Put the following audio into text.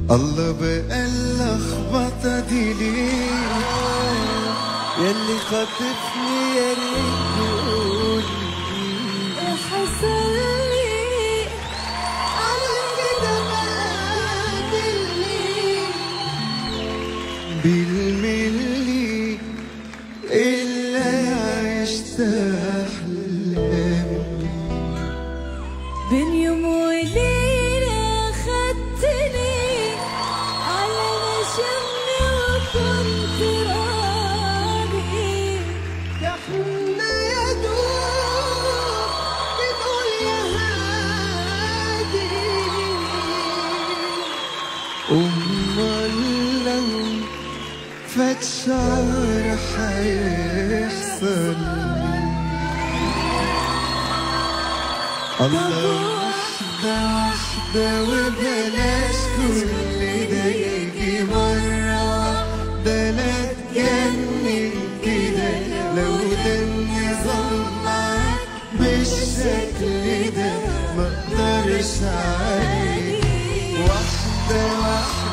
الله بقى اللخبطة دي ليه يلي خاطفني يا ريت تقولي حصل لي على كده مقابلني بالملي اللي عشت أحلامي بين يوم وليلة خدتني على مشمي وكنت راضي احنا يا دوب بنقول يا هادي أمال لو فات شهر حيحصل الله واحدة واحدة وبلاش كل ده يجي مرة ده لا تجنن كده لو ده النظام معاك بالشكل ده مقدرش عليه واحدة واحدة